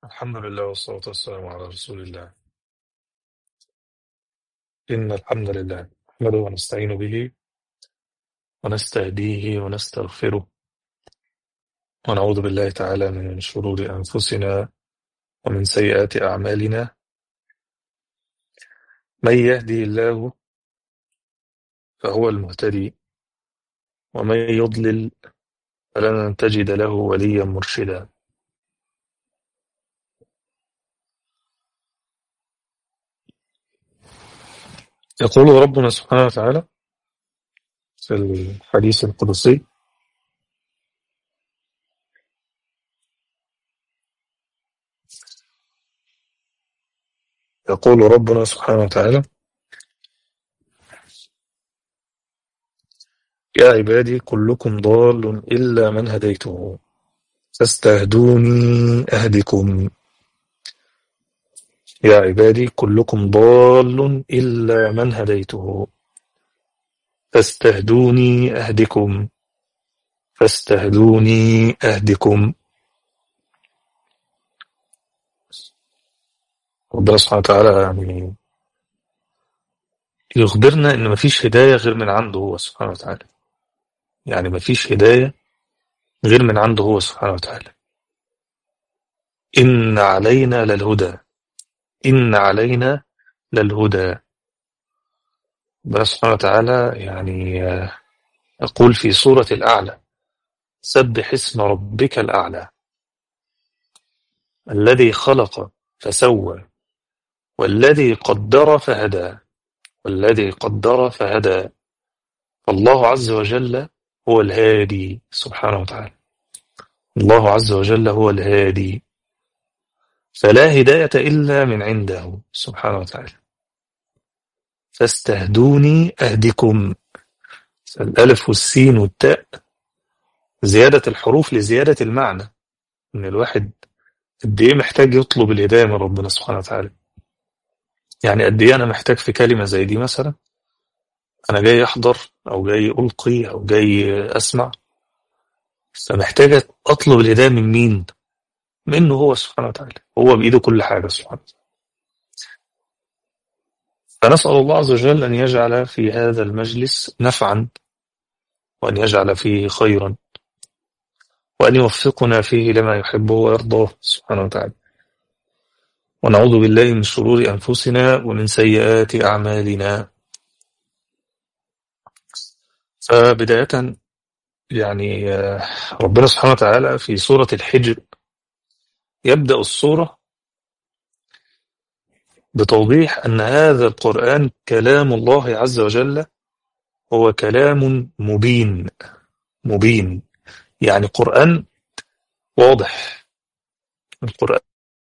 الحمد لله والصلاة والسلام على رسول الله إن الحمد لله نحمده ونستعين به ونستهديه ونستغفره ونعوذ بالله تعالى من شرور أنفسنا ومن سيئات أعمالنا من يهدي الله فهو المهتدي ومن يضلل فلن تجد له وليا مرشدا يقول ربنا سبحانه وتعالى في الحديث القدسي يقول ربنا سبحانه وتعالى يا عبادي كلكم ضال إلا من هديته فاستهدوني أهدكم يا عبادي كلكم ضال إلا من هديته فاستهدوني أهدكم فاستهدوني أهدكم ربنا سبحانه وتعالى يعني يخبرنا إن مفيش هداية غير من عنده هو سبحانه وتعالى يعني مفيش هداية غير من عنده هو سبحانه وتعالى إن علينا للهدى إن علينا للهدى ربنا سبحانه وتعالى يعني يقول في سورة الأعلى سبح اسم ربك الأعلى الذي خلق فسوى والذي قدر فهدى والذي قدر فهدى فالله عز وجل هو الهادي سبحانه وتعالى الله عز وجل هو الهادي فلا هداية إلا من عنده سبحانه وتعالى فاستهدوني أهدكم الألف والسين والتاء زيادة الحروف لزيادة المعنى إن الواحد قد إيه محتاج يطلب الهداية من ربنا سبحانه وتعالى يعني قد إيه أنا محتاج في كلمة زي دي مثلا أنا جاي أحضر أو جاي ألقي أو جاي أسمع فمحتاج أطلب الهداية من مين؟ منه هو سبحانه وتعالى هو بإيده كل حاجة سبحانه وتعالى فنسأل الله عز وجل أن يجعل في هذا المجلس نفعا وأن يجعل فيه خيرا وأن يوفقنا فيه لما يحبه ويرضاه سبحانه وتعالى ونعوذ بالله من شرور أنفسنا ومن سيئات أعمالنا فبداية يعني ربنا سبحانه وتعالى في سورة الحجر يبدأ السورة بتوضيح أن هذا القرآن كلام الله عز وجل هو كلام مبين مبين يعني قرآن واضح القرآن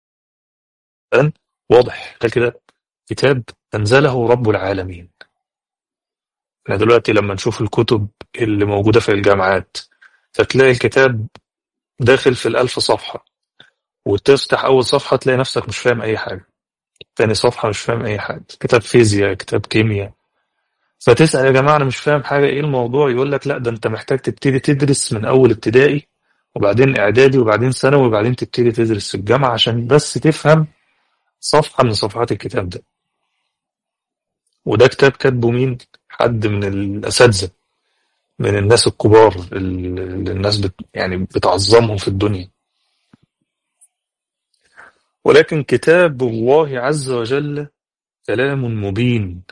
واضح قال كده كتاب أنزله رب العالمين احنا دلوقتي لما نشوف الكتب اللي موجودة في الجامعات فتلاقي الكتاب داخل في الألف صفحة وتفتح أول صفحة تلاقي نفسك مش فاهم أي حاجة تاني صفحة مش فاهم أي حاجة كتاب فيزياء كتاب كيمياء فتسأل يا جماعة أنا مش فاهم حاجة إيه الموضوع يقول لك لا ده أنت محتاج تبتدي تدرس من أول ابتدائي وبعدين إعدادي وبعدين ثانوي وبعدين تبتدي تدرس في الجامعة عشان بس تفهم صفحة من صفحات الكتاب ده وده كتاب كاتبه مين؟ حد من الأساتذة من الناس الكبار اللي الناس بت يعني بتعظمهم في الدنيا ولكن كتاب الله عز وجل كلام مبين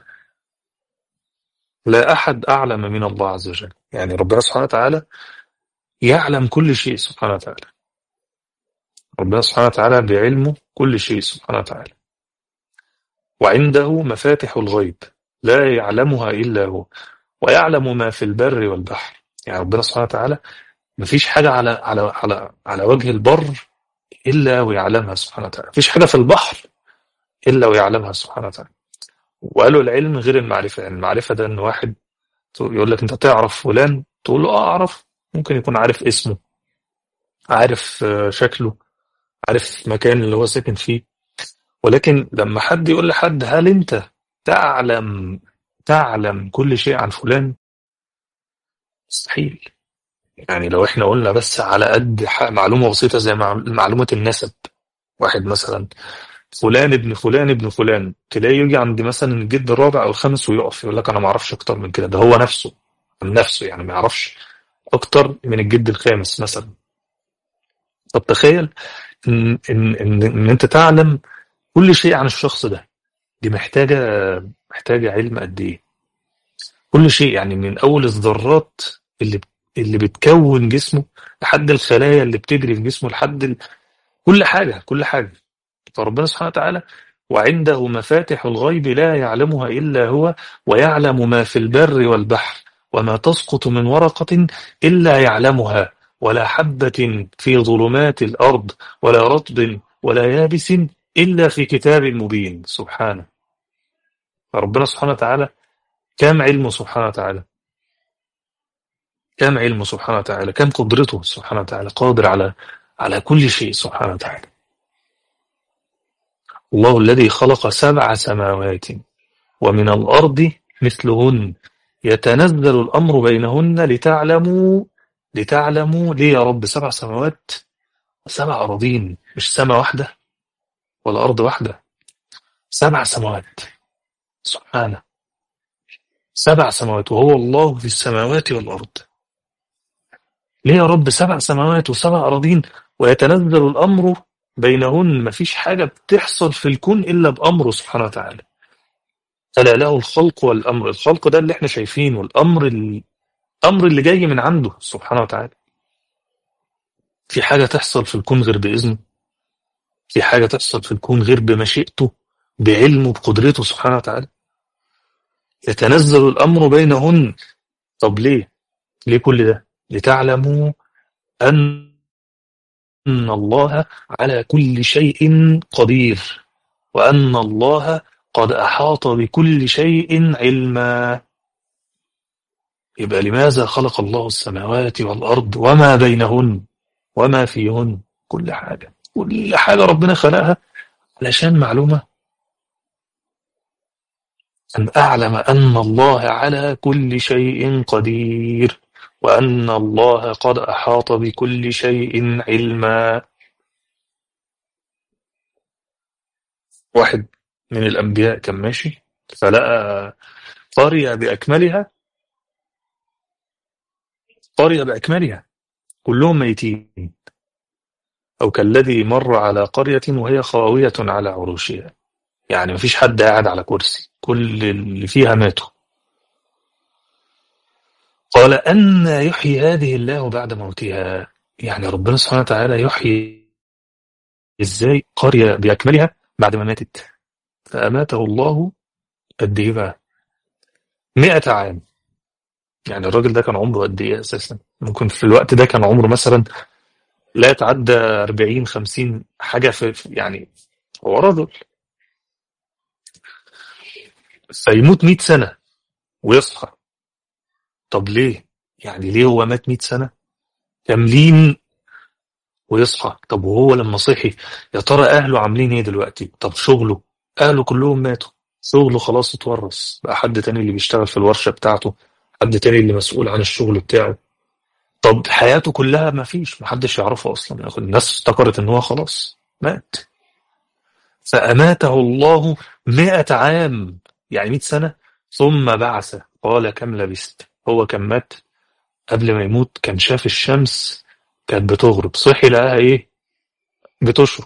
لا أحد أعلم من الله عز وجل يعني ربنا سبحانه وتعالى يعلم كل شيء سبحانه وتعالى ربنا سبحانه وتعالى بعلمه كل شيء سبحانه وتعالى وعنده مفاتح الغيب لا يعلمها إلا هو ويعلم ما في البر والبحر يعني ربنا سبحانه وتعالى مفيش حاجة على على على على وجه البر إلا ويعلمها سبحانه وتعالى مفيش حاجة في البحر إلا ويعلمها سبحانه وتعالى وقالوا العلم غير المعرفة يعني المعرفة ده إن واحد يقول لك أنت تعرف فلان تقول له آه أعرف ممكن يكون عارف اسمه عارف شكله عارف مكان اللي هو ساكن فيه ولكن لما حد يقول لحد هل أنت تعلم تعلم كل شيء عن فلان مستحيل يعني لو احنا قلنا بس على قد معلومة بسيطة زي معلومة النسب واحد مثلا فلان ابن فلان ابن فلان تلاقيه يجي عند مثلا الجد الرابع او الخامس ويقف يقول لك انا ما اعرفش اكتر من كده ده هو نفسه من نفسه يعني ما يعرفش اكتر من الجد الخامس مثلا طب تخيل ان ان ان, إن انت تعلم كل شيء عن الشخص ده دي محتاجه محتاجه علم قد ايه كل شيء يعني من اول الذرات اللي اللي بتكون جسمه لحد الخلايا اللي بتجري في جسمه لحد ال... كل حاجه كل حاجه فربنا سبحانه وتعالى وعنده مفاتح الغيب لا يعلمها إلا هو ويعلم ما في البر والبحر وما تسقط من ورقة إلا يعلمها ولا حبة في ظلمات الأرض ولا رطب ولا يابس إلا في كتاب مبين سبحانه فربنا سبحانه وتعالى كم علمه سبحانه وتعالى كم علمه سبحانه وتعالى كم قدرته سبحانه وتعالى قادر على على كل شيء سبحانه وتعالى الله الذي خلق سبع سماوات ومن الأرض مثلهن يتنزل الأمر بينهن لتعلموا لتعلموا ليه يا رب سبع سماوات سبع أراضين مش سماء واحدة ولا أرض واحدة سبع سماوات سبحانه سبع سماوات وهو الله في السماوات والأرض ليه يا رب سبع سماوات وسبع أراضين ويتنزل الأمر بينهن مفيش حاجة بتحصل في الكون إلا بأمره سبحانه وتعالى ألا له الخلق والأمر الخلق ده اللي احنا شايفينه والأمر الأمر اللي جاي من عنده سبحانه وتعالى في حاجة تحصل في الكون غير بإذنه في حاجة تحصل في الكون غير بمشيئته بعلمه بقدرته سبحانه وتعالى يتنزل الأمر بينهن طب ليه ليه كل ده لتعلموا أن أن الله على كل شيء قدير وأن الله قد أحاط بكل شيء علما يبقى لماذا خلق الله السماوات والأرض وما بينهن وما فيهن كل حاجة كل حاجة ربنا خلقها علشان معلومة أن أعلم أن الله على كل شيء قدير وأن الله قد أحاط بكل شيء علما واحد من الأنبياء كان ماشي فلقى قرية بأكملها قرية بأكملها كلهم ميتين أو كالذي مر على قرية وهي خاوية على عروشها يعني مفيش حد قاعد على كرسي كل اللي فيها ماتوا قال أن يحيي هذه الله بعد موتها يعني ربنا سبحانه وتعالى يحيي إزاي قرية بأكملها بعد ما ماتت فأماته الله قد إيه بقى 100 عام يعني الراجل ده كان عمره قد إيه أساسا ممكن في الوقت ده كان عمره مثلا لا يتعدى 40 50 حاجة في يعني هو رجل فيموت 100 سنة ويصحى طب ليه يعني ليه هو مات 100 سنة كاملين ويصحى طب وهو لما صحي يا ترى اهله عاملين ايه دلوقتي طب شغله اهله كلهم ماتوا شغله خلاص اتورث بقى حد تاني اللي بيشتغل في الورشة بتاعته حد تاني اللي مسؤول عن الشغل بتاعه طب حياته كلها ما فيش محدش يعرفه اصلا الناس افتكرت ان هو خلاص مات فأماته الله مئة عام يعني مئة سنة ثم بعث قال كم لبست هو كان مات قبل ما يموت كان شاف الشمس كانت بتغرب صحي لقاها ايه بتشرق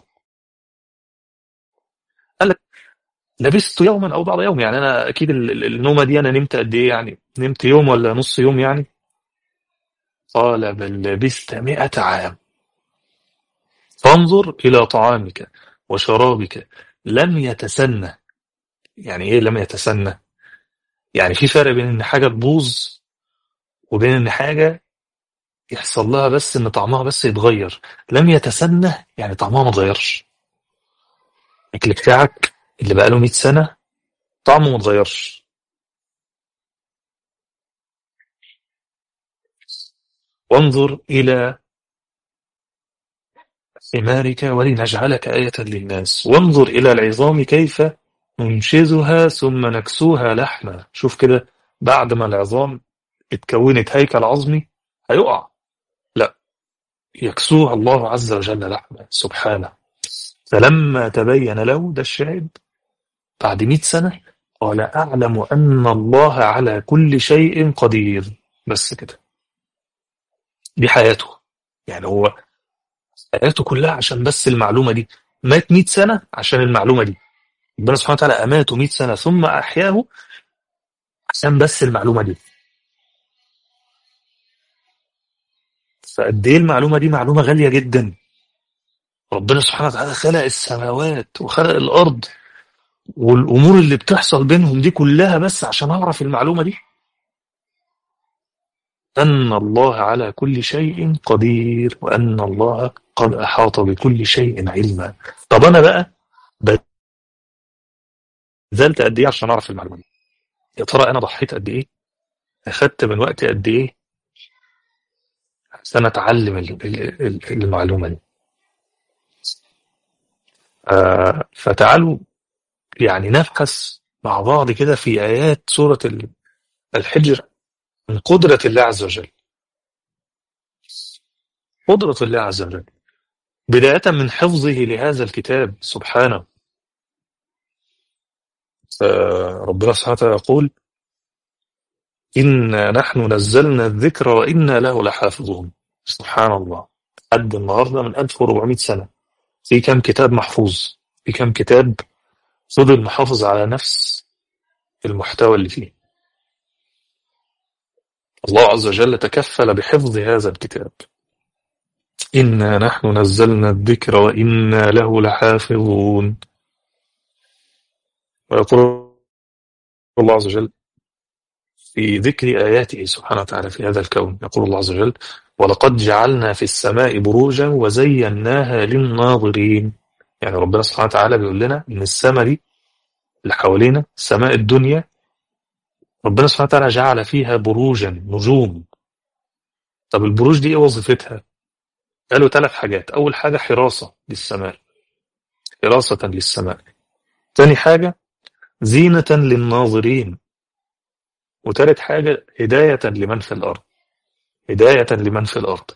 قال لك لبست يوما او بعض يوم يعني انا اكيد النومه دي انا نمت قد ايه يعني نمت يوم ولا نص يوم يعني قال بل لبست مئة عام فانظر الى طعامك وشرابك لم يتسنى يعني ايه لم يتسنى يعني في فرق بين ان حاجه تبوظ وبين ان حاجه يحصل لها بس ان طعمها بس يتغير لم يتسنى يعني طعمها ما اتغيرش الاكل بتاعك اللي بقاله 100 سنه طعمه ما اتغيرش وانظر الى ثمارك ولنجعلك آية للناس وانظر إلى العظام كيف ننشزها ثم نكسوها لحما شوف كده بعد ما العظام اتكونت هيكل عظمي هيقع لا يكسوها الله عز وجل لحما سبحانه فلما تبين له ده الشاهد بعد 100 سنة قال أعلم أن الله على كل شيء قدير بس كده دي حياته يعني هو حياته كلها عشان بس المعلومة دي مات 100 سنة عشان المعلومة دي ربنا سبحانه وتعالى أماته 100 سنة ثم أحياه عشان بس المعلومة دي فقد ايه المعلومة دي معلومة غالية جدا ربنا سبحانه وتعالى خلق السماوات وخلق الأرض والأمور اللي بتحصل بينهم دي كلها بس عشان أعرف المعلومة دي أن الله على كل شيء قدير وأن الله قد أحاط بكل شيء علما طب أنا بقى بذلت قد إيه عشان أعرف المعلومة دي يا ترى أنا ضحيت قد إيه أخدت من وقتي قد إيه عشان أتعلم المعلومة دي آه فتعالوا يعني نبحث مع بعض كده في آيات سورة الحجر من قدرة الله عز وجل قدرة الله عز وجل بداية من حفظه لهذا الكتاب سبحانه ربنا سبحانه وتعالى يقول إنا نحن نزلنا الذكر وإنا له لحافظون سبحان الله قد النهاردة من 1400 سنة في كم كتاب محفوظ في كم كتاب فضل محافظ على نفس المحتوى اللي فيه الله عز وجل تكفل بحفظ هذا الكتاب إنا نحن نزلنا الذكر وإنا له لحافظون ويقول الله عز وجل في ذكر آياته سبحانه وتعالى في هذا الكون يقول الله عز وجل ولقد جعلنا في السماء بروجا وزيناها للناظرين يعني ربنا سبحانه وتعالى بيقول لنا إن السماء دي اللي حوالينا سماء الدنيا ربنا سبحانه وتعالى جعل فيها بروجا نجوم طب البروج دي ايه وظيفتها قالوا ثلاث حاجات اول حاجة حراسة للسماء حراسة للسماء ثاني حاجة زينة للناظرين وثالث حاجة هداية لمن في الأرض هداية لمن في الأرض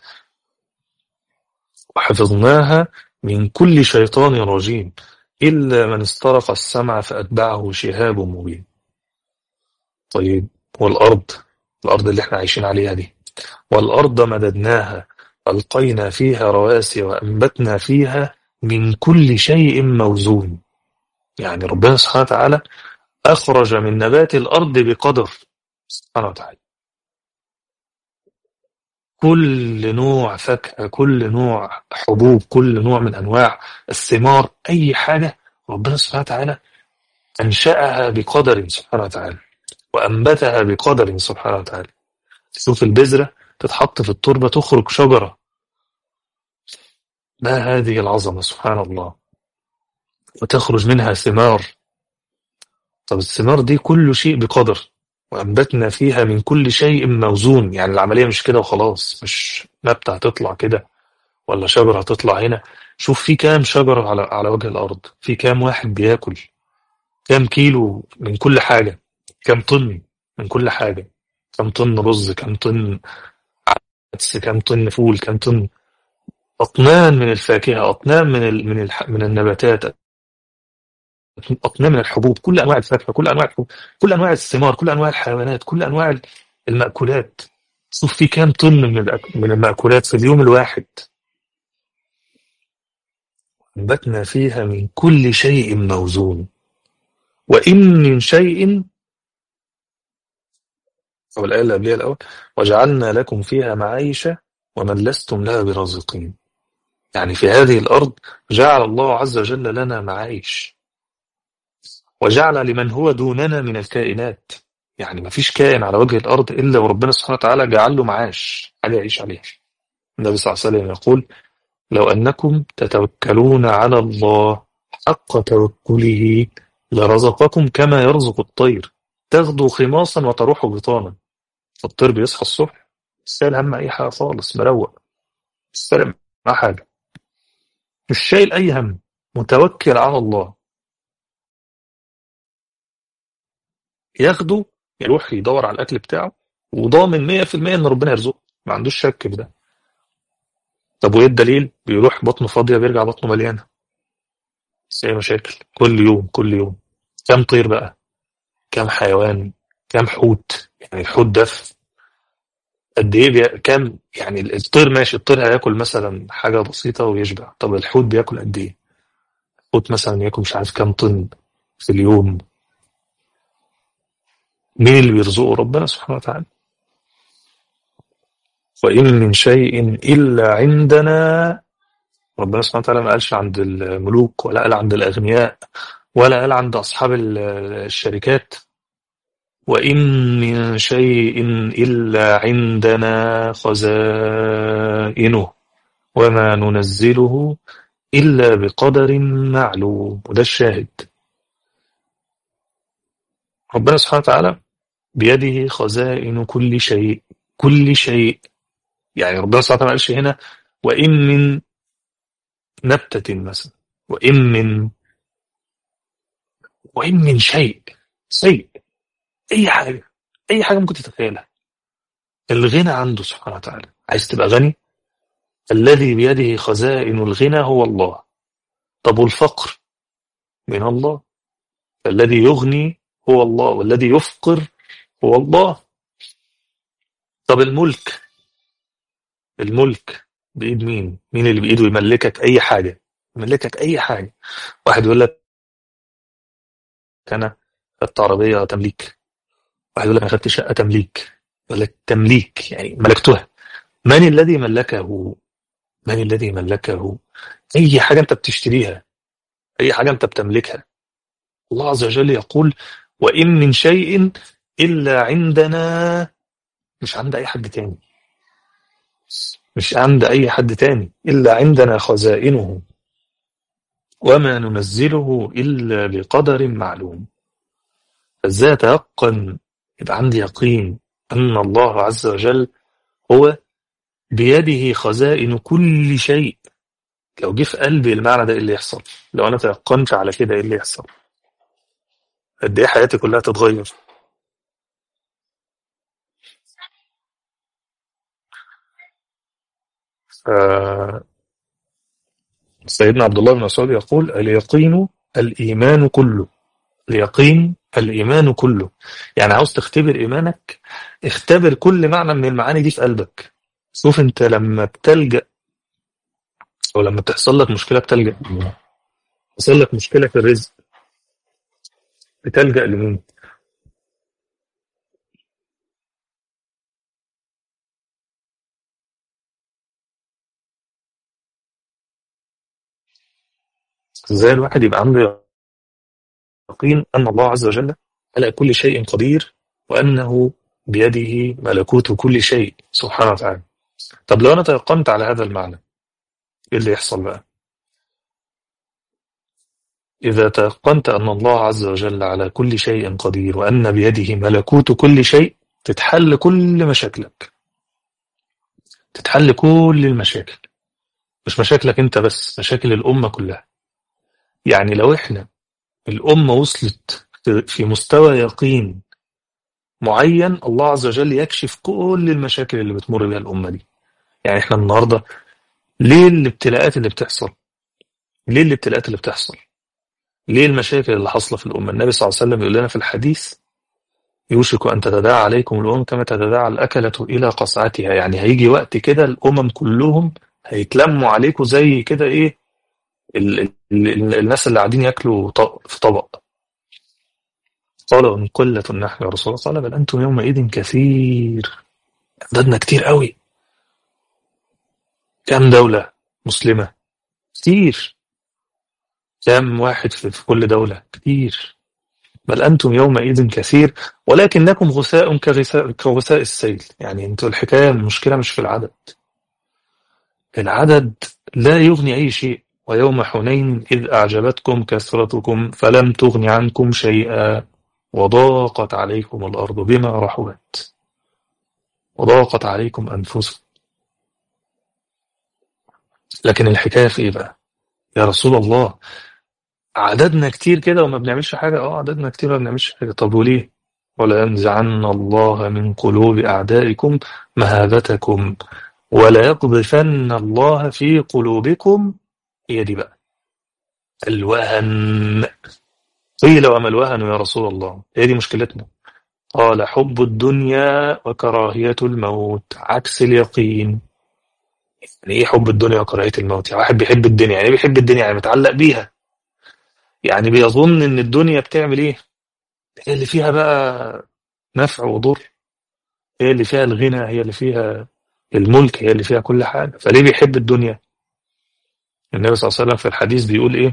وحفظناها من كل شيطان رجيم إلا من استرق السمع فأتبعه شهاب مبين طيب والأرض الأرض اللي احنا عايشين عليها دي والأرض مددناها ألقينا فيها رواسي وأنبتنا فيها من كل شيء موزون يعني ربنا سبحانه وتعالى أخرج من نبات الأرض بقدر سبحانه وتعالى كل نوع فاكهة كل نوع حبوب كل نوع من أنواع الثمار أي حاجة ربنا سبحانه وتعالى أنشأها بقدر سبحانه وتعالى وأنبتها بقدر سبحانه وتعالى تشوف البذرة تتحط في التربة تخرج شجرة ما هذه العظمة سبحان الله وتخرج منها ثمار طب الثمار دي كل شيء بقدر وأنبتنا فيها من كل شيء موزون يعني العملية مش كده وخلاص مش نبتة هتطلع كده ولا شجرة هتطلع هنا شوف في كام شجرة على على وجه الأرض في كام واحد بياكل كام كيلو من كل حاجة كام طن من كل حاجة كام طن رز كام طن عدس كام طن فول كام طن أطنان من الفاكهة أطنان من ال من ال من النباتات أطنان من الحبوب كل أنواع الفاكهة كل أنواع الحبوب كل أنواع الثمار كل أنواع الحيوانات كل أنواع المأكولات شوف في كام طن من من المأكولات في اليوم الواحد أنبتنا فيها من كل شيء موزون وإن من شيء أو الآية اللي قبلها الأول وجعلنا لكم فيها معايشة ومن لستم لها برازقين يعني في هذه الأرض جعل الله عز وجل لنا معايش وجعل لمن هو دوننا من الكائنات يعني ما فيش كائن على وجه الأرض إلا وربنا سبحانه وتعالى جعل له معاش حاجة يعيش عليها النبي صلى الله عليه وسلم يقول لو أنكم تتوكلون على الله حق توكله لرزقكم كما يرزق الطير تغدو خماصا وتروح بطانا الطير بيصحى الصبح مش شايل هم أي حاجة خالص مروق مش سالم مع حاجة مش شايل أي هم متوكل على الله ياخده يروح يدور على الأكل بتاعه وضامن 100% إن ربنا يرزقه ما عندوش شك في ده طب وإيه الدليل؟ بيروح بطنه فاضية بيرجع بطنه مليانة ايه مشاكل كل يوم كل يوم كم طير بقى كم حيوان كم حوت يعني الحوت ده في قد ايه بي... كم يعني الطير ماشي الطير هياكل مثلا حاجه بسيطه ويشبع طب الحوت بياكل قد ايه الحوت مثلا ياكل مش عارف كم طن في اليوم مين اللي بيرزقه ربنا سبحانه وتعالى وإن من شيء إلا عندنا ربنا سبحانه وتعالى ما قالش عند الملوك ولا قال عند الأغنياء ولا قال عند أصحاب ال- الشركات وإن من شيء إلا عندنا خزائنه وما ننزله إلا بقدر معلوم وده الشاهد ربنا سبحانه وتعالى بيده خزائن كل شيء كل شيء يعني ربنا سبحانه وتعالى ما قالش هنا وإن من نبتة مثلا وإن من وإن من شيء شيء أي حاجة أي حاجة ممكن تتخيلها الغنى عنده سبحانه وتعالى عايز تبقى غني الذي بيده خزائن الغنى هو الله طب والفقر من الله الذي يغني هو الله والذي يفقر هو الله طب الملك الملك بإيد مين مين اللي بإيده يملكك أي حاجة يملكك أي حاجة واحد يقول لك أنا خدت عربية تمليك واحد يقول لك أنا خدت شقة تمليك يقول لك تمليك يعني ملكتها من الذي ملكه من الذي ملكه أي حاجة أنت بتشتريها أي حاجة أنت بتملكها الله عز وجل يقول وإن من شيء إلا عندنا مش عند أي حد تاني مش عند أي حد تاني إلا عندنا خزائنه وما ننزله إلا بقدر معلوم فازاي أتيقن يبقى عندي يقين أن الله عز وجل هو بيده خزائن كل شيء لو جه في قلبي المعنى ده ايه اللي يحصل لو انا تيقنت على كده ايه اللي يحصل قد ايه حياتي كلها تتغير آه، سيدنا عبد الله بن مسعود يقول اليقين الإيمان كله اليقين الإيمان كله يعني عاوز تختبر إيمانك اختبر كل معنى من المعاني دي في قلبك شوف انت لما بتلجأ او لما بتحصل لك مشكلة بتلجأ لمين حصل لك مشكلة في الرزق بتلجأ لمين ازاي الواحد يبقى عنده يقين أن الله عز وجل على كل شيء قدير وأنه بيده ملكوت كل شيء سبحانه وتعالى طب لو أنا تيقنت على هذا المعنى إيه اللي يحصل بقى إذا تيقنت أن الله عز وجل على كل شيء قدير وأن بيده ملكوت كل شيء تتحل كل مشاكلك تتحل كل المشاكل مش مشاكلك أنت بس مشاكل الأمة كلها يعني لو إحنا الأمة وصلت في مستوى يقين معين الله عز وجل يكشف كل المشاكل اللي بتمر بها الأمة دي يعني إحنا النهاردة ليه الابتلاءات اللي بتحصل ليه الابتلاءات اللي بتحصل ليه المشاكل اللي حاصله في الأمة النبي صلى الله عليه وسلم يقول لنا في الحديث يوشك أن تتداعى عليكم الأمم كما تتداعى الأكلة إلى قصعتها يعني هيجي وقت كده الأمم كلهم هيتلموا عليكم زي كده إيه ال ال ال الناس اللي قاعدين ياكلوا ط- في طبق قال إن قلة نحن يا رسول الله قال بل أنتم يومئذ كثير عددنا كتير قوي كام دولة مسلمة كتير كام واحد في في كل دولة كتير بل أنتم يومئذ كثير ولكنكم غثاء كغثاء, كغثاء السيل يعني انتوا الحكاية المشكلة مش في العدد العدد لا يغني أي شيء ويوم حنين إذ أعجبتكم كثرتكم فلم تغن عنكم شيئا وضاقت عليكم الأرض بما رحبت وضاقت عليكم أنفسكم لكن الحكاية في إيه بقى يا رسول الله عددنا كتير كده وما بنعملش حاجة اه عددنا كتير وما بنعملش حاجة طب وليه ولا ينزعن الله من قلوب أعدائكم مهابتكم ولا يقذفن الله في قلوبكم هي دي بقى الوهن قيل وما الوهن يا رسول الله هي دي مشكلتنا قال حب الدنيا وكراهية الموت عكس اليقين يعني ايه حب الدنيا وكراهية الموت يعني واحد بيحب الدنيا يعني إيه بيحب الدنيا يعني متعلق بيها يعني بيظن ان الدنيا بتعمل ايه هي اللي فيها بقى نفع وضر هي اللي فيها الغنى هي اللي فيها الملك هي اللي فيها كل حاجة فليه بيحب الدنيا النبي صلى الله عليه وسلم في الحديث بيقول ايه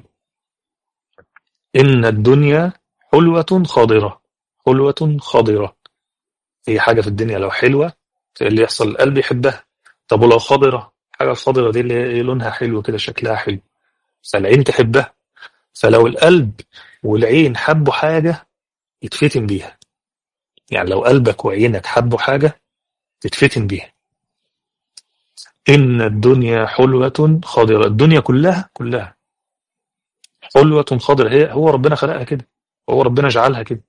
ان الدنيا حلوة خضرة حلوة خضرة هي حاجة في الدنيا لو حلوة اللي يحصل القلب يحبها طب ولو خضرة حاجة خضرة دي اللي هي لونها حلو كده شكلها حلو فالعين تحبها فلو القلب والعين حبوا حاجة يتفتن بيها يعني لو قلبك وعينك حبوا حاجة تتفتن بيها إن الدنيا حلوة خضرة الدنيا كلها كلها حلوة خضرة هي هو ربنا خلقها كده هو ربنا جعلها كده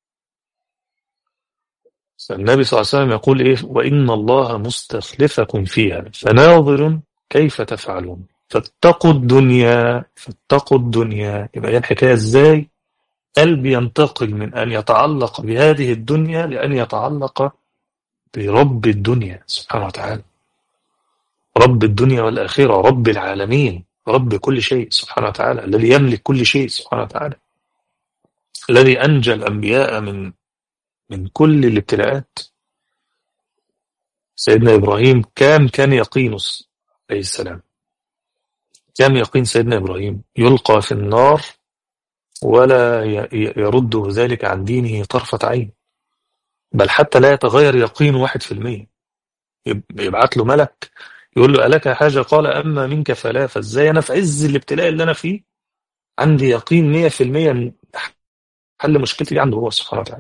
فالنبي صلى الله عليه وسلم يقول إيه وإن الله مستخلفكم فيها فناظر كيف تفعلون فاتقوا الدنيا فاتقوا الدنيا يبقى هي الحكاية إزاي قلبي ينتقل من أن يتعلق بهذه الدنيا لأن يتعلق برب الدنيا سبحانه وتعالى رب الدنيا والآخرة رب العالمين رب كل شيء سبحانه وتعالى الذي يملك كل شيء سبحانه وتعالى الذي أنجى الأنبياء من من كل الابتلاءات سيدنا إبراهيم كام كان يقين عليه السلام كام يقين سيدنا إبراهيم يلقى في النار ولا يرد ذلك عن دينه طرفة عين بل حتى لا يتغير يقين واحد في المية يبعت له ملك يقول له ألك حاجة قال أما منك فلا فازاي أنا في عز الابتلاء اللي أنا فيه عندي يقين مية في المية حل مشكلتي دي عنده هو سبحانه وتعالى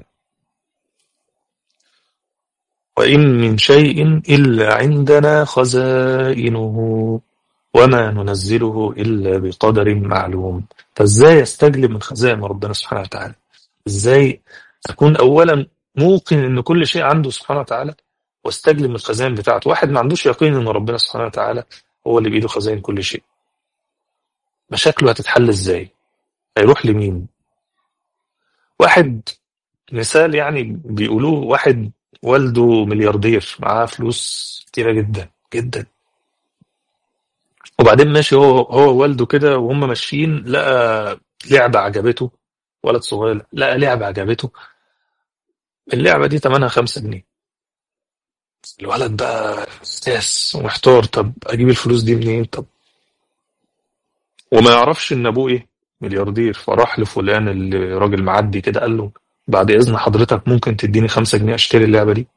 وإن من شيء إلا عندنا خزائنه وما ننزله إلا بقدر معلوم فازاي استجلب من خزائن ربنا سبحانه وتعالى ازاي أكون أولا موقن أن كل شيء عنده سبحانه وتعالى واستجلب من الخزائن بتاعته واحد ما عندوش يقين أن ربنا سبحانه وتعالى هو اللي بإيده خزائن كل شيء مشاكله هتتحل ازاي هيروح لمين واحد مثال يعني بيقولوه واحد والده ملياردير معاه فلوس كتيرة جدا جدا وبعدين ماشي هو هو والده كده وهم ماشيين لقى لعبة عجبته ولد صغير لقى لعبة عجبته اللعبة دي تمنها خمسة جنيه الولد بقى استاس ومحتار طب اجيب الفلوس دي منين طب وما يعرفش ان ابوه ايه ملياردير فراح لفلان اللي راجل معدي كده قال له بعد اذن حضرتك ممكن تديني خمسة جنيه اشتري اللعبة دي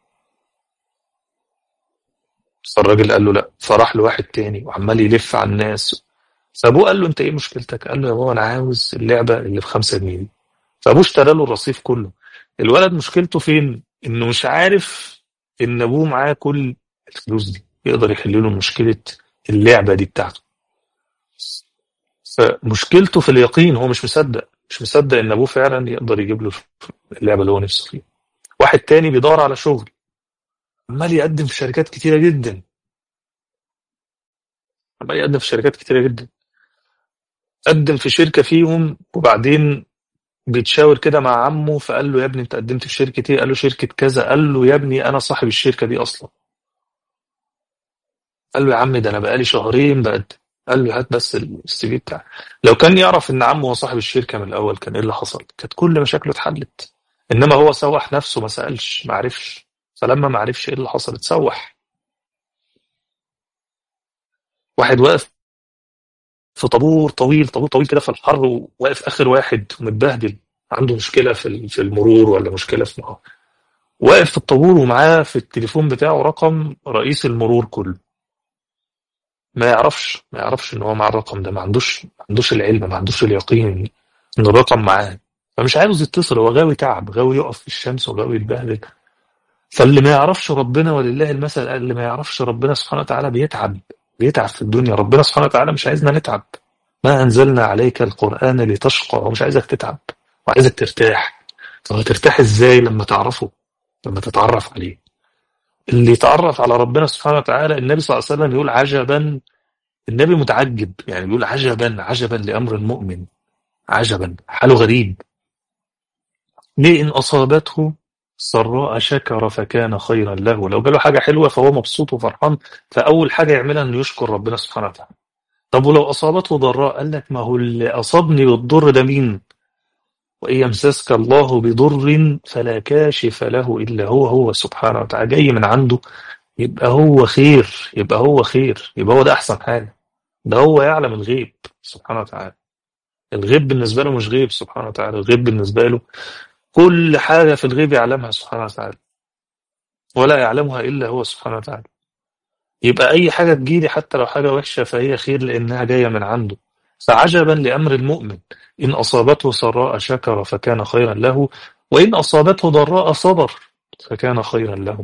فالراجل قال له لا فراح لواحد تاني وعمال يلف على الناس فابوه قال له انت ايه مشكلتك قال له يا بابا انا عاوز اللعبة اللي بخمسة جنيه دي فابوه اشترى له الرصيف كله الولد مشكلته فين انه مش عارف ان ابوه معاه كل الفلوس دي يقدر يحل له مشكلة اللعبة دي بتاعته فمشكلته في اليقين هو مش مصدق مش مصدق ان ابوه فعلا يقدر يجيب له اللعبة اللي هو نفسه فيها واحد تاني بيدور على شغل عمال يقدم في شركات كتيرة جدا عمال يقدم في شركات كتيرة جدا قدم في شركة فيهم وبعدين بيتشاور كده مع عمه فقال له يا ابني انت قدمت في شركة ايه قال له شركة كذا قال له يا ابني انا صاحب الشركة دي اصلا قال له يا عم ده انا بقالي شهرين بقدم قال له هات بس السي في بتاعك لو كان يعرف ان عمه هو صاحب الشركة من الاول كان ايه اللي حصل كانت كل مشاكله اتحلت انما هو سوح نفسه ما سألش ما عرفش فلما ما عرفش ايه اللي حصل اتسوح واحد واقف في طابور طويل طابور طويل كده في الحر وواقف اخر واحد متبهدل عنده مشكله في في المرور ولا مشكله في معه. واقف في الطابور ومعاه في التليفون بتاعه رقم رئيس المرور كله ما يعرفش ما يعرفش ان هو مع الرقم ده ما عندوش ما عندوش العلم ما عندوش اليقين ان الرقم معاه فمش عاوز يتصل هو غاوي تعب غاوي يقف في الشمس وغاوي يتبهدل فاللي ما يعرفش ربنا ولله المثل اللي ما يعرفش ربنا سبحانه وتعالى بيتعب بيتعب في الدنيا ربنا سبحانه وتعالى مش عايزنا نتعب ما أنزلنا عليك القرآن لتشقى ومش عايزك تتعب وعايزك ترتاح طب هترتاح ازاي لما تعرفه لما تتعرف عليه اللي يتعرف على ربنا سبحانه وتعالى النبي صلى الله عليه وسلم يقول عجبا النبي متعجب يعني بيقول عجبا عجبا لأمر المؤمن عجبا حاله غريب ليه إن أصابته سراء شكر فكان خيرا له لو جاله حاجة حلوة فهو مبسوط وفرحان فأول حاجة يعملها إنه يشكر ربنا سبحانه وتعالى طب ولو أصابته ضراء قال لك ما هو اللي أصابني بالضر ده مين وإن يمسسك الله بضر فلا كاشف له إلا هو هو سبحانه وتعالى جاي من عنده يبقى هو خير يبقى هو خير يبقى هو ده أحسن حاجة ده هو يعلم الغيب سبحانه وتعالى الغيب بالنسبة له مش غيب سبحانه وتعالى الغيب بالنسبة له كل حاجة في الغيب يعلمها سبحانه وتعالى ولا يعلمها إلا هو سبحانه وتعالى يبقى أي حاجة تجيلي حتى لو حاجة وحشة فهي خير لأنها جاية من عنده فعجبا لأمر المؤمن إن أصابته سراء شكر فكان خيرا له وإن أصابته ضراء صبر فكان خيرا له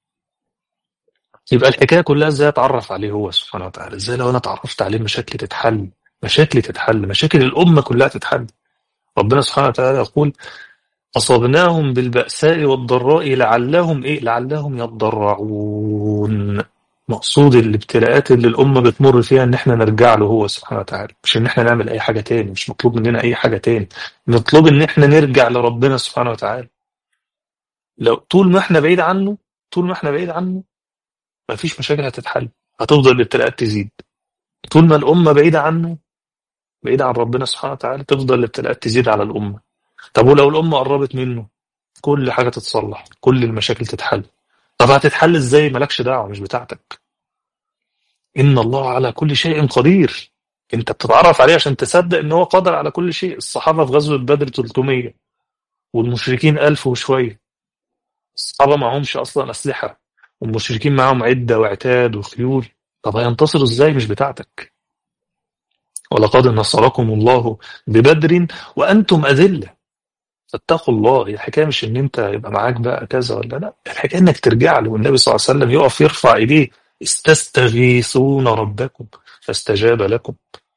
يبقى الحكاية كلها ازاي اتعرف عليه هو سبحانه وتعالى ازاي لو انا اتعرفت عليه مشاكلي تتحل مشاكلي تتحل مشاكل الأمة كلها تتحل ربنا سبحانه وتعالى يقول أصابناهم بالبأساء والضراء لعلهم إيه لعلهم يضرعون مقصود الابتلاءات اللي الأمة بتمر فيها إن إحنا نرجع له هو سبحانه وتعالى مش إن إحنا نعمل أي حاجة تاني مش مطلوب مننا أي حاجة تاني مطلوب إن إحنا نرجع لربنا سبحانه وتعالى لو طول ما إحنا بعيد عنه طول ما إحنا بعيد عنه مفيش مشاكل هتتحل هتفضل الابتلاءات تزيد طول ما الأمة بعيدة عنه بعيدة عن ربنا سبحانه وتعالى تفضل الابتلاءات تزيد على الأمة طب ولو الأمة قربت منه كل حاجة تتصلح كل المشاكل تتحل طب هتتحل ازاي مالكش دعوة مش بتاعتك إن الله على كل شيء قدير انت بتتعرف عليه عشان تصدق ان هو قادر على كل شيء الصحابة في غزوة بدر 300 والمشركين 1000 وشوية الصحابة معهمش أصلا أسلحة والمشركين معاهم عدة وعتاد وخيول طب هينتصروا ازاي مش بتاعتك ولقد نصركم الله ببدر وأنتم أذلة فاتقوا الله هي الحكاية مش ان انت يبقى معاك بقى كذا ولا لا الحكاية انك ترجع له والنبي صلى الله عليه وسلم يقف يرفع ايديه استستغيثون ربكم فاستجاب لكم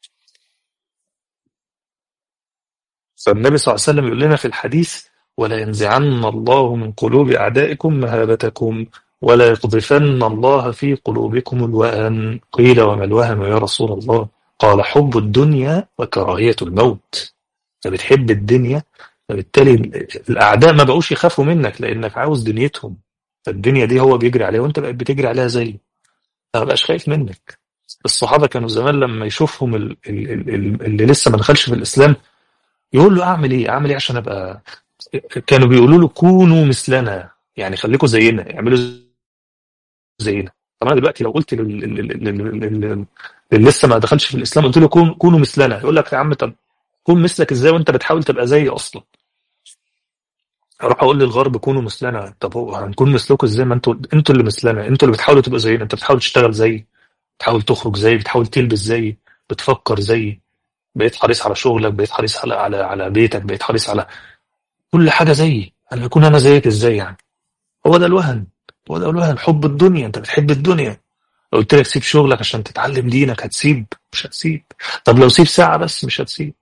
فالنبي صلى الله عليه وسلم يقول لنا في الحديث ولا ينزعن الله من قلوب أعدائكم مهابتكم ولا يقذفن الله في قلوبكم الوهن قيل وما الوهن يا رسول الله قال حب الدنيا وكراهية الموت انت بتحب الدنيا فبالتالي الأعداء ما بقوش يخافوا منك لأنك عاوز دنيتهم فالدنيا دي هو بيجري عليها وانت بقيت بتجري عليها زيه ما بقاش خايف منك الصحابة كانوا زمان لما يشوفهم ال- ال- ال- اللي لسه ما دخلش في الإسلام يقول له أعمل إيه أعمل إيه عشان أبقى كانوا بيقولوا له كونوا مثلنا يعني خليكم زينا اعملوا زينا طب انا دلوقتي لو قلت لل- لل- لل- لل- لل- اللي لسه ما دخلش في الاسلام قلت له كون كونوا مثلنا يقول لك يا عم طب كون مثلك ازاي وانت بتحاول تبقى زيي اصلا اروح اقول للغرب كونوا مثلنا طب هو هنكون مثلكم ازاي ما انتوا انتوا اللي مثلنا انتوا اللي بتحاولوا تبقوا زينا انت بتحاول تشتغل زيي بتحاول تخرج زيي بتحاول تلبس زيي بتفكر زيي بقيت حريص على شغلك بقيت حريص على على على بيتك بقيت حريص على كل حاجه زيي انا اكون انا زيك ازاي يعني هو ده الوهن هو ده الوهن حب الدنيا انت بتحب الدنيا لو قلت لك سيب شغلك عشان تتعلم دينك هتسيب مش هتسيب طب لو سيب ساعة بس مش هتسيب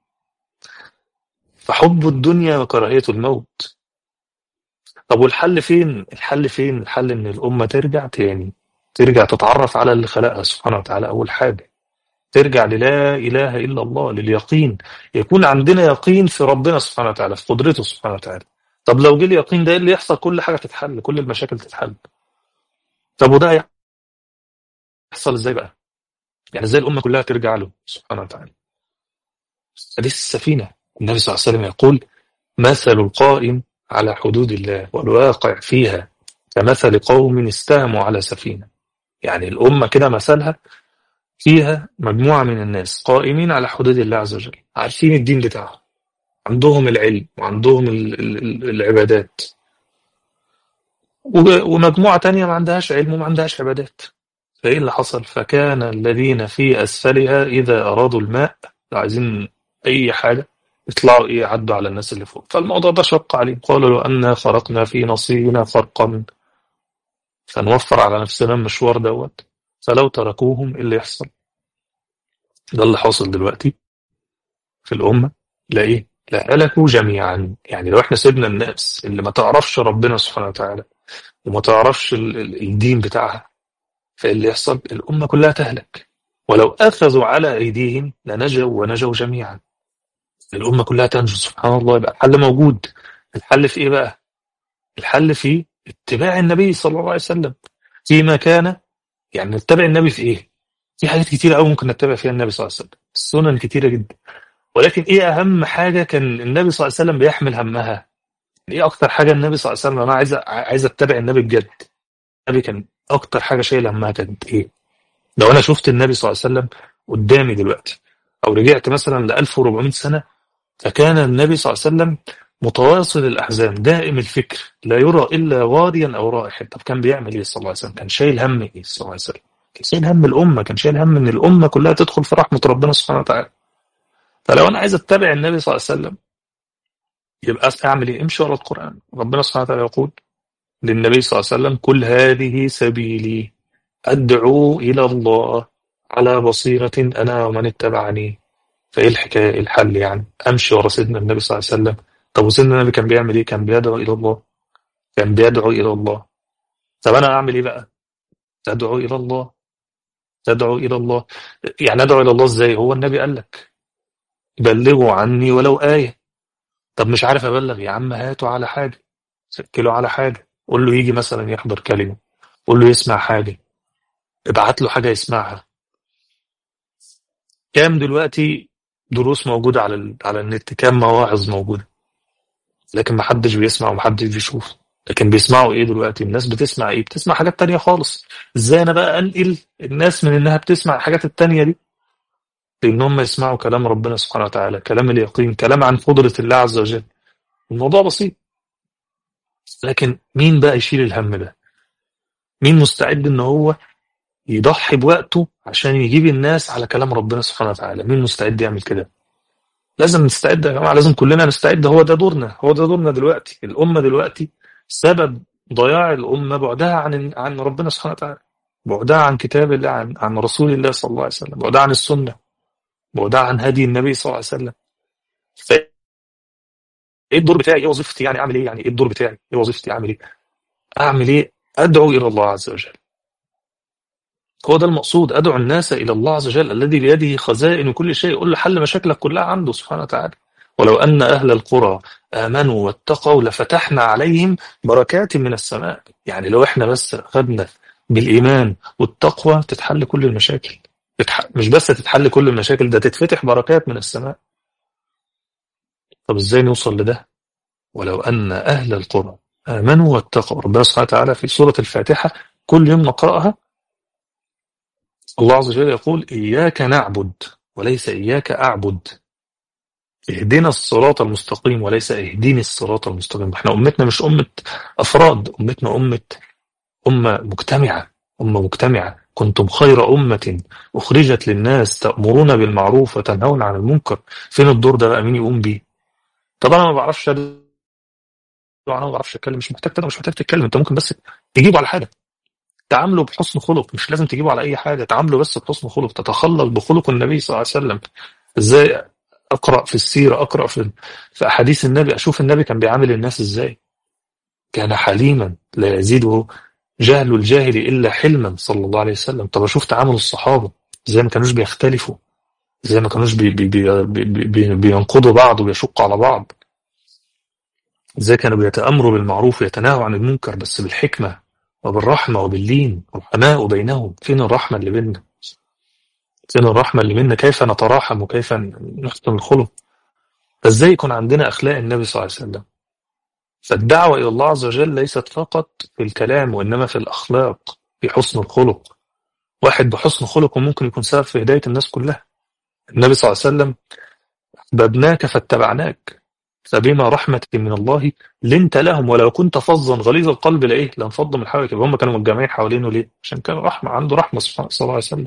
فحب الدنيا وكراهية الموت طب والحل فين الحل فين الحل ان الأمة ترجع تاني ترجع تتعرف على اللي خلقها سبحانه وتعالى أول حاجة ترجع للا إله إلا الله لليقين يكون عندنا يقين في ربنا سبحانه وتعالى في قدرته سبحانه وتعالى طب لو جه اليقين ده إيه اللي يحصل كل حاجة تتحل كل المشاكل تتحل طب وده يحصل ازاي بقى يعني ازاي الأمة كلها ترجع له سبحانه وتعالى حديث السفينة النبي صلى الله عليه وسلم يقول مثل القائم على حدود الله والواقع فيها كمثل قوم استهموا على سفينة يعني الأمة كده مثلها فيها مجموعة من الناس قائمين على حدود الله عز وجل عارفين الدين بتاعهم عندهم العلم وعندهم ال- ال- ال- العبادات و- ومجموعة تانية ما عندهاش علم وما عندهاش عبادات فإيه اللي حصل فكان الذين في أسفلها إذا أرادوا الماء لو عايزين أي حاجة يطلعوا إيه يعدوا على الناس اللي فوق فالموضوع ده شق عليهم قالوا لو أنا خرقنا في نصيبنا خرقا فنوفر على نفسنا المشوار دوت فلو تركوهم إيه اللي يحصل ده اللي حاصل دلوقتي في الأمة لا إيه لا هلكوا جميعا يعني لو احنا سيبنا الناس اللي ما تعرفش ربنا سبحانه وتعالى وما تعرفش ال- ال- الدين بتاعها فإيه اللي يحصل الأمة كلها تهلك ولو أخذوا على أيديهم لنجوا ونجوا جميعا الأمة كلها تنجو سبحان الله يبقى الحل موجود الحل في إيه بقى الحل في اتباع النبي صلى الله عليه وسلم فيما كان يعني نتبع النبي في إيه في حاجات كتيرة قوي ممكن نتبع فيها النبي صلى الله عليه وسلم السنن كتيرة جدا ولكن إيه أهم حاجة كان النبي صلى الله عليه وسلم بيحمل همها إيه أكتر حاجة النبي صلى الله عليه وسلم أنا عايز عايز أتبع النبي بجد النبي كان أكتر حاجة شايل همها كانت إيه لو أنا شفت النبي صلى الله عليه وسلم قدامي دلوقتي أو رجعت مثلا ل 1400 سنة فكان النبي صلى الله عليه وسلم متواصل الأحزان دائم الفكر لا يرى إلا غاديا أو رائحا طب كان بيعمل إيه صلى الله عليه وسلم كان شايل هم إيه صلى الله عليه وسلم كان شايل هم الأمة كان شايل هم إن الأمة كلها تدخل في رحمة ربنا سبحانه وتعالى فلو أنا عايز أتبع النبي صلى الله عليه وسلم يبقى أعمل إيه امشي ورا القرآن ربنا سبحانه وتعالى يقول للنبي صلى الله عليه وسلم كل هذه سبيلي أدعو إلى الله على بصيرة أنا ومن اتبعني فإيه الحكاية إيه الحل يعني أمشي ورا سيدنا النبي صلى الله عليه وسلم طب وسيدنا النبي كان بيعمل إيه كان بيدعو إلى الله كان بيدعو إلى الله طب أنا أعمل إيه بقى تدعو إلى الله تدعو إلى الله يعني أدعو إلى الله إزاي هو النبي قال لك بلغوا عني ولو آية طب مش عارف أبلغ يا عم هاته على حاجة سكله على حاجة قول له يجي مثلا يحضر كلمة قول له يسمع حاجة ابعت له حاجة يسمعها كام دلوقتي دروس موجودة على ال... على النت كام مواعظ موجودة لكن ما حدش بيسمع وما حدش بيشوف لكن بيسمعوا ايه دلوقتي الناس بتسمع ايه بتسمع حاجات تانية خالص ازاي انا بقى انقل الناس من انها بتسمع الحاجات التانية دي لان هم يسمعوا كلام ربنا سبحانه وتعالى كلام اليقين كلام عن قدرة الله عز وجل الموضوع بسيط لكن مين بقى يشيل الهم ده مين مستعد ان هو يضحي بوقته عشان يجيب الناس على كلام ربنا سبحانه وتعالى مين مستعد يعمل كده لازم نستعد يا جماعه لازم كلنا نستعد هو ده دورنا هو ده دورنا دلوقتي الامه دلوقتي سبب ضياع الامه بعدها عن عن ربنا سبحانه وتعالى بعدها عن كتاب الله عن عن رسول الله صلى الله عليه وسلم بعدها عن السنه بعدها عن هدي النبي صلى الله عليه وسلم ف ايه الدور بتاعي ايه وظيفتي يعني اعمل ايه يعني ايه الدور بتاعي ايه وظيفتي اعمل ايه اعمل ايه ادعو الى الله عز وجل هو ده المقصود ادعو الناس الى الله عز وجل الذي بيده خزائن كل شيء يقول له حل مشاكلك كلها عنده سبحانه وتعالى ولو ان اهل القرى امنوا واتقوا لفتحنا عليهم بركات من السماء يعني لو احنا بس خدنا بالايمان والتقوى تتحل كل المشاكل تتح... مش بس تتحل كل المشاكل ده تتفتح بركات من السماء طب ازاي نوصل لده ولو ان اهل القرى امنوا واتقوا ربنا سبحانه وتعالى في سوره الفاتحه كل يوم نقراها الله عز وجل يقول إياك نعبد وليس إياك أعبد اهدنا الصراط المستقيم وليس اهديني الصراط المستقيم احنا أمتنا مش أمة أفراد أمتنا أمة أمة مجتمعة أمة مجتمعة كنتم خير أمة أخرجت للناس تأمرون بالمعروف وتنهون عن المنكر فين الدور ده بقى مين يقوم بيه طب أنا ما بعرفش أنا ما بعرفش أتكلم مش محتاج تدعو مش محتاج تتكلم أنت ممكن بس تجيبه على حاجة تعاملوا بحسن خلق مش لازم تجيبوا على اي حاجه تعاملوا بس بحسن خلق تتخلل بخلق النبي صلى الله عليه وسلم ازاي اقرا في السيره اقرا في في احاديث النبي اشوف النبي كان بيعامل الناس ازاي كان حليما لا يزيده جهل الجاهل الا حلما صلى الله عليه وسلم طب اشوف تعامل الصحابه ازاي ما كانوش بيختلفوا ازاي ما كانوش بي بي بي بي بي بينقضوا بعض وبيشقوا على بعض ازاي كانوا بيتامروا بالمعروف ويتناهوا عن المنكر بس بالحكمه وبالرحمة وباللين رحماء بينهم فين الرحمة اللي بيننا فين الرحمة اللي بيننا كيف نتراحم وكيف نحسن الخلق فازاي يكون عندنا أخلاق النبي صلى الله عليه وسلم فالدعوة إلى الله عز وجل ليست فقط في الكلام وإنما في الأخلاق في حسن الخلق واحد بحسن خلقه ممكن يكون سبب في هداية الناس كلها النبي صلى الله عليه وسلم أحببناك فاتبعناك فبما رحمة من الله لنت لهم ولو كنت فظا غليظ القلب لإيه لانفض من حولك هم كانوا متجمعين حوالينه ليه عشان كان رحمة عنده رحمة صلى الله عليه وسلم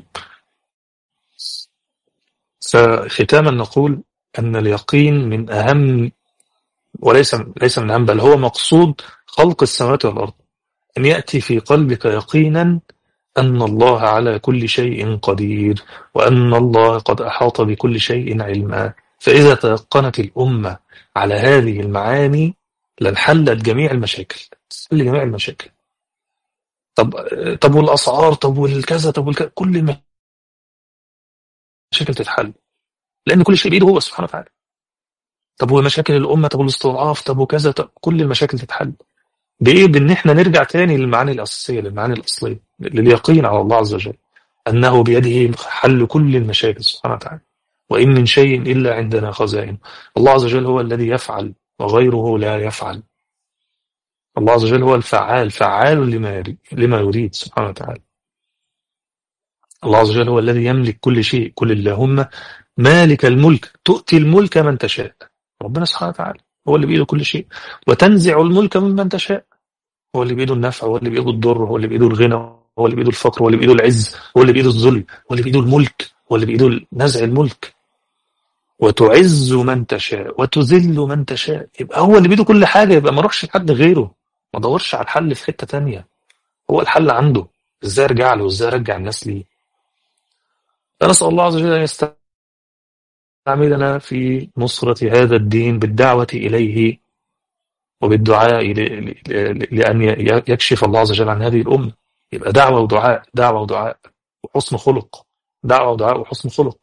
فختاما نقول أن اليقين من أهم وليس ليس من أهم بل هو مقصود خلق السماوات والأرض أن يأتي في قلبك يقينا أن الله على كل شيء قدير وأن الله قد أحاط بكل شيء علما فإذا تيقنت الأمة على هذه المعاني لانحلت جميع المشاكل تحل جميع المشاكل طب طب والأسعار طب والكذا طب والكذا كل المشاكل تتحل لأن كل شيء بإيده هو سبحانه وتعالى طب ومشاكل الامه طب والاستضعاف طب وكذا طب كل المشاكل تتحل بايه بان احنا نرجع تاني للمعاني الاساسيه للمعاني الاصليه لليقين على الله عز وجل انه بيده حل كل المشاكل سبحانه وتعالى وان من شيء الا عندنا خزائن الله عز وجل هو الذي يفعل وغيره لا يفعل الله عز وجل هو الفعال فعال لما يريد, لما يريد سبحانه وتعالى الله عز وجل هو الذي يملك كل شيء كل اللهم مالك الملك تؤتي الملك من تشاء ربنا سبحانه وتعالى هو اللي بيده كل شيء وتنزع الملك ممن تشاء هو اللي بيده النفع هو اللي بيده الضر هو اللي بيده الغنى هو اللي بيده الفقر هو اللي بيده العز هو اللي بيده الذل هو اللي بيده الملك هو اللي بيده نزع الملك وتعز من تشاء وتذل من تشاء يبقى هو اللي بيده كل حاجة يبقى ما اروحش لحد غيره ما ادورش على الحل في حتة تانية هو الحل عنده ازاي ارجع له ازاي ارجع الناس ليه فنسأل الله عز وجل ان يستعملنا في نصرة هذا الدين بالدعوة إليه وبالدعاء لأن يكشف الله عز وجل عن هذه الأمة يبقى دعوة ودعاء دعوة ودعاء وحسن خلق دعوة ودعاء وحسن خلق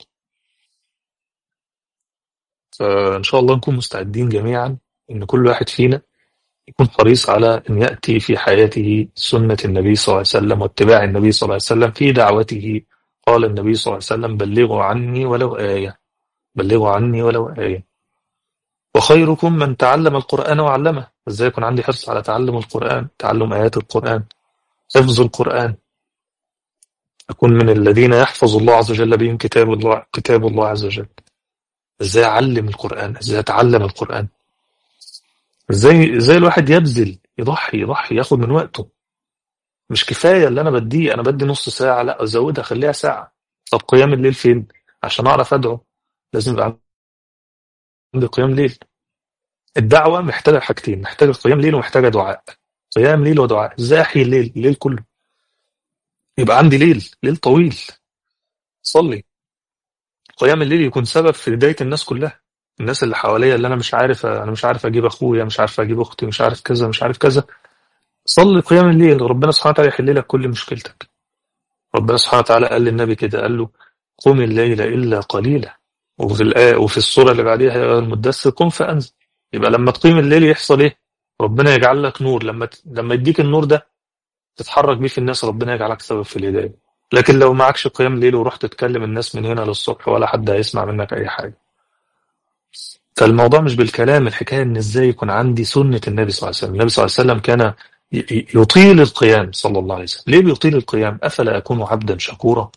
فإن شاء الله نكون مستعدين جميعا إن كل واحد فينا يكون حريص على أن يأتي في حياته سنة النبي صلى الله عليه وسلم واتباع النبي صلى الله عليه وسلم في دعوته قال النبي صلى الله عليه وسلم بلغوا عني ولو آية بلغوا عني ولو آية وخيركم من تعلم القرآن وعلمه ازاي يكون عندي حرص على تعلم القرآن تعلم آيات القرآن حفظ القرآن أكون من الذين يحفظ الله عز وجل بهم كتاب الله كتاب الله عز وجل ازاي أعلم القرآن ازاي أتعلم القرآن ازاي ازاي الواحد يبذل يضحي يضحي ياخد من وقته مش كفاية اللي أنا بديه أنا بدي نص ساعة لا أزودها أخليها ساعة طب قيام الليل فين عشان أعرف أدعو لازم يبقى عندي قيام ليل الدعوة محتاجة حاجتين محتاجة قيام ليل ومحتاجة دعاء قيام ليل ودعاء ازاي احيي الليل الليل كله يبقى عندي ليل ليل طويل صلي قيام الليل يكون سبب في هداية الناس كلها الناس اللي حواليا اللي انا مش عارف انا مش عارف اجيب اخويا مش عارف اجيب اختي مش عارف كذا مش عارف كذا صلي قيام الليل ربنا سبحانه وتعالى يحل لك كل مشكلتك ربنا سبحانه وتعالى قال للنبي كده قال له قم الليل الا قليلا وفي الآية وفي الصورة اللي بعديها يا المدثر قم فأنزل يبقى لما تقيم الليل يحصل ايه ربنا يجعل لك نور لما ت... لما يديك النور ده تتحرك بيه في الناس ربنا يجعلك سبب في الهدايه لكن لو معكش قيام ليل ورحت تكلم الناس من هنا للصبح ولا حد هيسمع منك اي حاجه فالموضوع مش بالكلام الحكايه ان ازاي يكون عندي سنه النبي صلى الله عليه وسلم النبي صلى الله عليه وسلم كان يطيل القيام صلى الله عليه وسلم ليه بيطيل القيام افلا اكون عبدا شكورا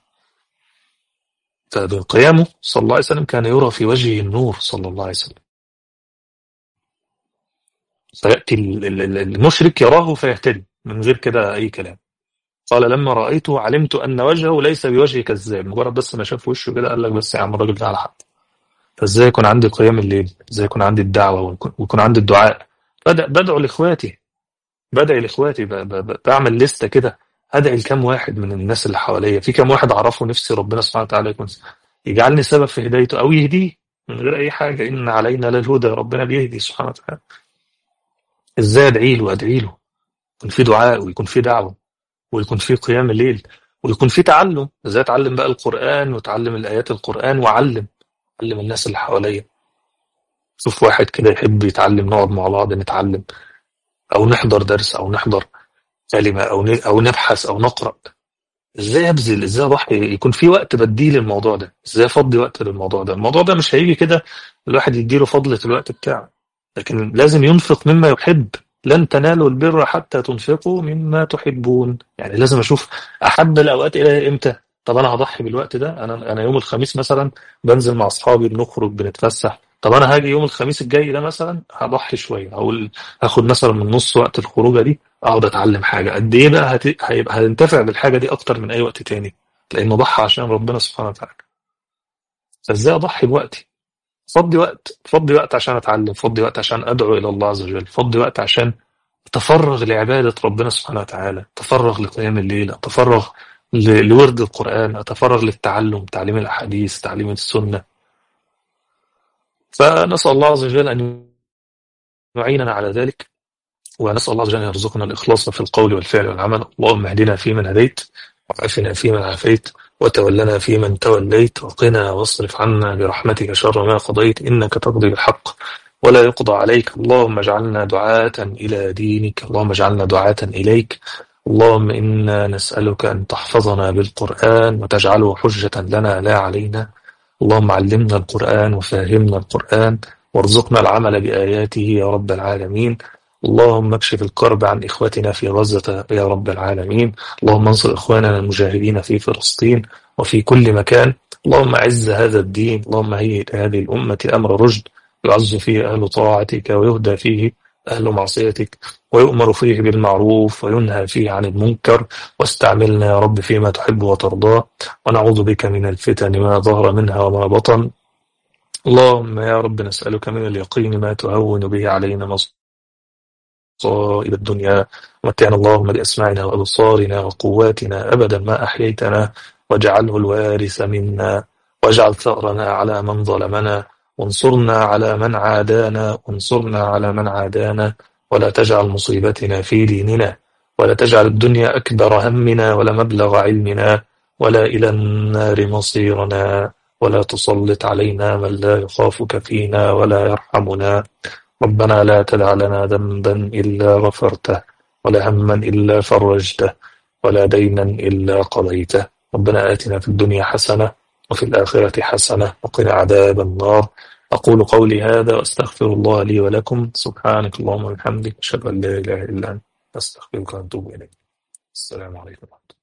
فبقيامه صلى الله عليه وسلم كان يرى في وجهه النور صلى الله عليه وسلم فيأتي المشرك يراه فيهتدي من غير كده أي كلام قال لما رأيته علمت أن وجهه ليس بوجه كذاب مجرد بس ما شاف وشه كده قال لك بس يا عم الراجل ده على حق فازاي يكون عندي قيام الليل ازاي يكون عندي الدعوة ويكون عندي الدعاء بدأ بدعو لإخواتي بدعي لإخواتي بعمل لستة كده أدعي لكم واحد من الناس اللي حواليا في كم واحد أعرفه نفسي ربنا سبحانه وتعالى يكون يجعلني سبب في هدايته أو يهديه من غير أي حاجة إن علينا للهدى ربنا بيهدي سبحانه وتعالى ازاي ادعي له ادعي له يكون في دعاء ويكون في دعوه ويكون في قيام الليل ويكون في تعلم ازاي اتعلم بقى القران واتعلم الايات القران واعلم علم الناس اللي حواليا شوف واحد كده يحب يتعلم نقعد مع بعض نتعلم او نحضر درس او نحضر كلمه او او نبحث او نقرا ازاي ابذل ازاي اضحي يكون في وقت بديه للموضوع ده ازاي افضي وقت للموضوع ده الموضوع ده مش هيجي كده الواحد يديله فضله الوقت بتاعه لكن لازم ينفق مما يحب لن تنالوا البر حتى تنفقوا مما تحبون يعني لازم اشوف احب الاوقات الي امتى طب انا هضحي بالوقت ده انا انا يوم الخميس مثلا بنزل مع اصحابي بنخرج بنتفسح طب انا هاجي يوم الخميس الجاي ده مثلا هضحي شويه اقول هاخد مثلا من نص وقت الخروجه دي اقعد اتعلم حاجه قد ايه بقى هت... هيبقى هنتفع بالحاجه دي اكتر من اي وقت تاني لانه ضحى عشان ربنا سبحانه وتعالى فازاي اضحي بوقتي فضي وقت فضي وقت عشان اتعلم فضي وقت عشان ادعو الى الله عز وجل فضي وقت عشان اتفرغ لعباده ربنا سبحانه وتعالى اتفرغ لقيام الليل اتفرغ لورد القران اتفرغ للتعلم تعليم الاحاديث تعليم السنه فنسال الله عز وجل ان يعيننا على ذلك ونسال الله عز وجل ان يرزقنا الاخلاص في القول والفعل والعمل اللهم اهدنا فيمن هديت وعافنا فيمن عافيت وتولنا فيمن توليت وقنا واصرف عنا برحمتك شر ما قضيت إنك تقضي بالحق ولا يقضى عليك اللهم اجعلنا دعاة إلى دينك اللهم اجعلنا دعاة إليك اللهم إنا نسألك أن تحفظنا بالقرآن وتجعله حجة لنا لا علينا اللهم علمنا القرآن وفهمنا القرآن وارزقنا العمل بآياته يا رب العالمين اللهم اكشف الكرب عن إخوتنا في غزة يا رب العالمين اللهم انصر إخواننا المجاهدين في فلسطين وفي كل مكان اللهم عز هذا الدين اللهم هيئ هذه الأمة أمر رشد يعز فيه أهل طاعتك ويهدى فيه أهل معصيتك ويؤمر فيه بالمعروف وينهى فيه عن المنكر واستعملنا يا رب فيما تحب وترضى ونعوذ بك من الفتن ما ظهر منها وما بطن اللهم يا رب نسألك من اليقين ما تهون به علينا مصائب الدنيا ومتعنا اللهم بأسماعنا وأبصارنا وقواتنا أبدا ما أحييتنا واجعله الوارث منا واجعل ثأرنا على من ظلمنا وانصرنا على من عادانا وانصرنا على من عادانا ولا تجعل مصيبتنا في ديننا ولا تجعل الدنيا أكبر همنا ولا مبلغ علمنا ولا إلى النار مصيرنا ولا تسلط علينا من لا يخافك فينا ولا يرحمنا ربنا لا تدع لنا ذنبا إلا غفرته ولا هما إلا فرجته ولا دينا إلا قضيته ربنا آتنا في الدنيا حسنة وفي الآخرة حسنة وقنا عذاب النار أقول قولي هذا وأستغفر الله لي ولكم سبحانك اللهم وبحمدك أشهد أن لا إله إلا أنت أستغفرك وأتوب إليك السلام عليكم ورحمة الله